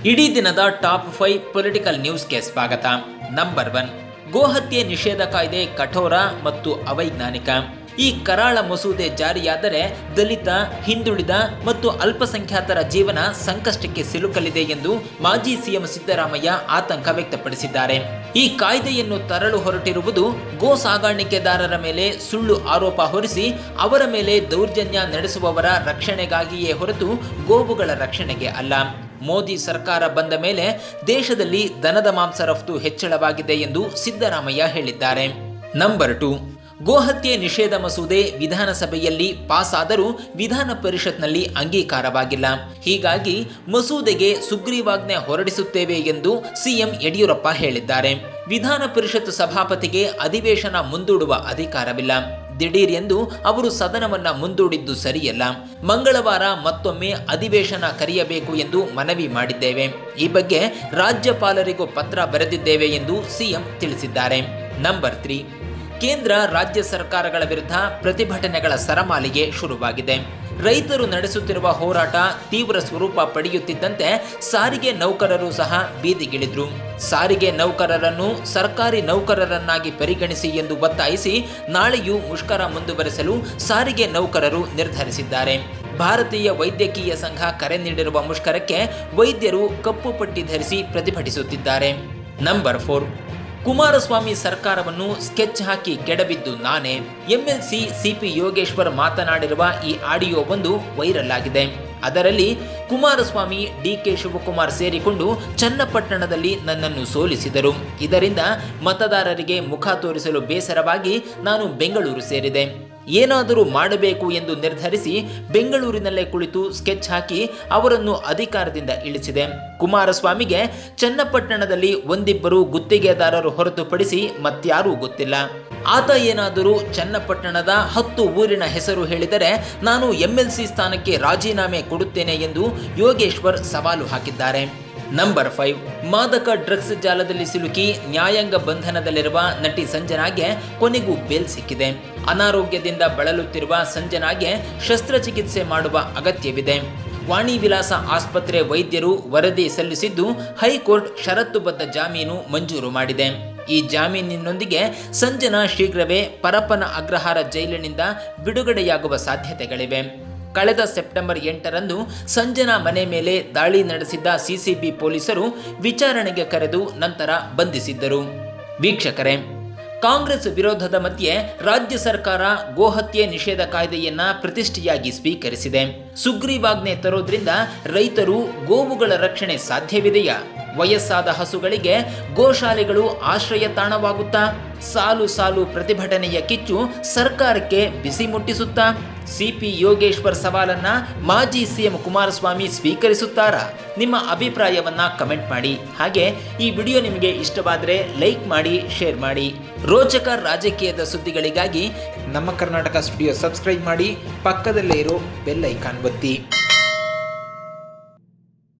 ಇಡೀ ದಿನದ top five political ನ್ಯೂಸ್ಗೆ ಸ್ವಾಗತ ನಂಬರ್ ಒನ್ ಗೋಹತ್ಯೆ ನಿಷೇಧ ಕಾಯ್ದೆ ಕಠೋರ ಮತ್ತು ಅವೈಜ್ಞಾನಿಕ ಈ ಕರಾಳ ಮಸೂದೆ ಜಾರಿಯಾದರೆ ದಲಿತ ಹಿಂದುಳಿದ ಮತ್ತು ಅಲ್ಪಸಂಖ್ಯಾತರ ಜೀವನ ಸಂಕಷ್ಟಕ್ಕೆ ಸಿಲುಕಲಿದೆ ಎಂದು ಮಾಜಿ ಸಿಎಂ ಸಿದ್ದರಾಮಯ್ಯ ಆತಂಕ ವ್ಯಕ್ತಪಡಿಸಿದ್ದಾರೆ ಈ ಕಾಯ್ದೆಯನ್ನು ತರಲು ಹೊರಟಿರುವುದು ಗೋ ಸಾಗಾಣಿಕೆದಾರರ ಮೇಲೆ ಸುಳ್ಳು ಆರೋಪ ಹೊರಿಸಿ ಅವರ ಮೇಲೆ ದೌರ್ಜನ್ಯ ನಡೆಸುವವರ ರಕ್ಷಣೆಗಾಗಿಯೇ ಹೊರತು ಗೋವುಗಳ ರಕ್ಷಣೆಗೆ ಅಲ್ಲ ಮೋದಿ ಸರ್ಕಾರ ಬಂದ ಮೇಲೆ ದೇಶದಲ್ಲಿ ದನದ ಮಾಂಸ ರಫ್ತು ಹೆಚ್ಚಳವಾಗಿದೆ ಎಂದು ಸಿದ್ದರಾಮಯ್ಯ ಹೇಳಿದ್ದಾರೆ ನಂಬರ್ ಟು ಗೋಹತ್ಯೆ ನಿಷೇಧ ಮಸೂದೆ ವಿಧಾನಸಭೆಯಲ್ಲಿ ಪಾಸ್ ಆದರೂ ವಿಧಾನ ಪರಿಷತ್ನಲ್ಲಿ ಅಂಗೀಕಾರವಾಗಿಲ್ಲ ಹೀಗಾಗಿ ಮಸೂದೆಗೆ ಸುಗ್ರೀವಾಜ್ಞೆ ಹೊರಡಿಸುತ್ತೇವೆ ಎಂದು ಸಿಎಂ ಯಡಿಯೂರಪ್ಪ ಹೇಳಿದ್ದಾರೆ ವಿಧಾನ ಪರಿಷತ್ ಸಭಾಪತಿಗೆ ಅಧಿವೇಶನ ಮುಂದೂಡುವ ಅಧಿಕಾರವಿಲ್ಲ ದಿಢೀರ್ ಎಂದು ಅವರು ಸದನವನ್ನ ಮುಂದೂಡಿದ್ದು ಸರಿಯಲ್ಲ ಮಂಗಳವಾರ ಮತ್ತೊಮ್ಮೆ ಅಧಿವೇಶನ ಕರೆಯಬೇಕು ಎಂದು ಮನವಿ ಮಾಡಿದ್ದೇವೆ ಈ ಬಗ್ಗೆ ರಾಜ್ಯಪಾಲರಿಗೂ ಪತ್ರ ಬರೆದಿದ್ದೇವೆ ಎಂದು ಸಿಎಂ ತಿಳಿಸಿದ್ದಾರೆ ನಂಬರ್ ತ್ರೀ ಕೇಂದ್ರ ರಾಜ್ಯ ಸರ್ಕಾರಗಳ ವಿರುದ್ಧ ಪ್ರತಿಭಟನೆಗಳ ಸರಮಾಲಿಗೆ ಶುರುವಾಗಿದೆ ರೈತರು ನಡೆಸುತ್ತಿರುವ ಹೋರಾಟ ತೀವ್ರ ಸ್ವರೂಪ ಪಡೆಯುತ್ತಿದ್ದಂತೆ ಸಾರಿಗೆ ನೌಕರರು ಸಹ ಬೀದಿಗಿಳಿದ್ರು ಸಾರಿಗೆ ನೌಕರರನ್ನು ಸರ್ಕಾರಿ ನೌಕರರನ್ನಾಗಿ ಪರಿಗಣಿಸಿ ಎಂದು ಒತ್ತಾಯಿಸಿ ನಾಳೆಯೂ ಮುಷ್ಕರ ಮುಂದುವರೆಸಲು ಸಾರಿಗೆ ನೌಕರರು ನಿರ್ಧರಿಸಿದ್ದಾರೆ ಭಾರತೀಯ ವೈದ್ಯಕೀಯ ಸಂಘ ಕರೆ ನೀಡಿರುವ ಮುಷ್ಕರಕ್ಕೆ ವೈದ್ಯರು ಕಪ್ಪು ಪಟ್ಟಿ ಧರಿಸಿ ಪ್ರತಿಭಟಿಸುತ್ತಿದ್ದಾರೆ ನಂಬರ್ ಫೋರ್ ಕುಮಾರಸ್ವಾಮಿ ಸರ್ಕಾರವನ್ನು ಸ್ಕೆಚ್ ಹಾಕಿ ಕೆಡವಿದ್ದು ನಾನೇ ಎಂಎಲ್ಸಿ ಸಿಪಿ ಯೋಗೇಶ್ವರ್ ಮಾತನಾಡಿರುವ ಈ ಆಡಿಯೋ ಒಂದು ವೈರಲ್ ಆಗಿದೆ ಅದರಲ್ಲಿ ಕುಮಾರಸ್ವಾಮಿ ಡಿಕೆ ಶಿವಕುಮಾರ್ ಸೇರಿಕೊಂಡು ಚನ್ನಪಟ್ಟಣದಲ್ಲಿ ನನ್ನನ್ನು ಸೋಲಿಸಿದರು ಇದರಿಂದ ಮತದಾರರಿಗೆ ಮುಖ ತೋರಿಸಲು ಬೇಸರವಾಗಿ ನಾನು ಬೆಂಗಳೂರು ಸೇರಿದೆ ಏನಾದರೂ ಮಾಡಬೇಕು ಎಂದು ನಿರ್ಧರಿಸಿ ಬೆಂಗಳೂರಿನಲ್ಲೇ ಕುಳಿತು ಸ್ಕೆಚ್ ಹಾಕಿ ಅವರನ್ನು ಅಧಿಕಾರದಿಂದ ಇಳಿಸಿದೆ ಕುಮಾರಸ್ವಾಮಿಗೆ ಚನ್ನಪಟ್ಟಣದಲ್ಲಿ ಒಂದಿಬ್ಬರು ಗುತ್ತಿಗೆದಾರರು ಹೊರತುಪಡಿಸಿ ಮತ್ಯಾರೂ ಗೊತ್ತಿಲ್ಲ ಆತ ಏನಾದರೂ ಚನ್ನಪಟ್ಟಣದ ಹತ್ತು ಊರಿನ ಹೆಸರು ಹೇಳಿದರೆ ನಾನು ಎಂಎಲ್ಸಿ ಸ್ಥಾನಕ್ಕೆ ರಾಜೀನಾಮೆ ಕೊಡುತ್ತೇನೆ ಎಂದು ಯೋಗೇಶ್ವರ್ ಸವಾಲು ಹಾಕಿದ್ದಾರೆ ನಂಬರ್ ಫೈವ್ ಮಾದಕ ಡ್ರಗ್ಸ್ ಜಾಲದಲ್ಲಿ ಸಿಲುಕಿ ನ್ಯಾಯಾಂಗ ಬಂಧನದಲ್ಲಿರುವ ನಟಿ ಸಂಜನಾಗೆ ಕೊನೆಗೂ ಬೇಲ್ ಸಿಕ್ಕಿದೆ ಅನಾರೋಗ್ಯದಿಂದ ಬಳಲುತ್ತಿರುವ ಸಂಜನಾಗೆ ಶಸ್ತ್ರಚಿಕಿತ್ಸೆ ಮಾಡುವ ಅಗತ್ಯವಿದೆ ವಾಣಿ ವಿಲಾಸ ಆಸ್ಪತ್ರೆ ವೈದ್ಯರು ವರದಿ ಸಲ್ಲಿಸಿದ್ದು ಹೈಕೋರ್ಟ್ ಷರತ್ತುಬದ್ಧ ಜಾಮೀನು ಮಂಜೂರು ಮಾಡಿದೆ ಈ ಜಾಮೀನಿನೊಂದಿಗೆ ಸಂಜನಾ ಶೀಘ್ರವೇ ಪರಪ್ಪನ ಅಗ್ರಹಾರ ಜೈಲಿನಿಂದ ಬಿಡುಗಡೆಯಾಗುವ ಸಾಧ್ಯತೆಗಳಿವೆ ಕಳೆದ ಸೆಪ್ಟೆಂಬರ್ ಎಂಟರಂದು ಸಂಜನಾ ಮನೆ ಮೇಲೆ ದಾಳಿ ನಡೆಸಿದ್ದ ಸಿಸಿಬಿ ಪೊಲೀಸರು ವಿಚಾರಣೆಗೆ ಕರೆದು ನಂತರ ಬಂಧಿಸಿದ್ದರು ವೀಕ್ಷಕರೇ ಕಾಂಗ್ರೆಸ್ ವಿರೋಧದ ಮಧ್ಯೆ ರಾಜ್ಯ ಸರ್ಕಾರ ಗೋಹತ್ಯೆ ನಿಷೇಧ ಕಾಯ್ದೆಯನ್ನ ಪ್ರತಿಷ್ಠೆಯಾಗಿ ಸ್ವೀಕರಿಸಿದೆ ಸುಗ್ರೀವಾಜ್ಞೆ ತರೋದ್ರಿಂದ ರೈತರು ಗೋವುಗಳ ರಕ್ಷಣೆ ಸಾಧ್ಯವಿದೆಯಾ ವಯಸ್ಸಾದ ಹಸುಗಳಿಗೆ ಗೋಶಾಲೆಗಳು ಆಶ್ರಯ ತಾಣವಾಗುತ್ತಾ ಸಾಲು ಸಾಲು ಪ್ರತಿಭಟನೆಯ ಕಿಚ್ಚು ಸರ್ಕಾರಕ್ಕೆ ಬಿಸಿ ಮುಟ್ಟಿಸುತ್ತಾ ಸಿಪಿ ಯೋಗೇಶ್ವರ್ ಸವಾಲನ್ನ ಮಾಜಿ ಸಿಎಂ ಕುಮಾರಸ್ವಾಮಿ ಸ್ವೀಕರಿಸುತ್ತಾರಾ ನಿಮ್ಮ ಅಭಿಪ್ರಾಯವನ್ನ ಕಮೆಂಟ್ ಮಾಡಿ ಹಾಗೆ ಈ ವಿಡಿಯೋ ನಿಮಗೆ ಇಷ್ಟವಾದರೆ ಲೈಕ್ ಮಾಡಿ ಶೇರ್ ಮಾಡಿ ರೋಚಕ ರಾಜಕೀಯದ ಸುದ್ದಿಗಳಿಗಾಗಿ ನಮ್ಮ ಕರ್ನಾಟಕ ಸ್ಟುಡಿಯೋ ಸಬ್ಸ್ಕ್ರೈಬ್ ಮಾಡಿ ಪಕ್ಕದಲ್ಲೇ ಇರೋ ಬೆಲ್ ಐಕಾನ್ ಒತ್ತಿ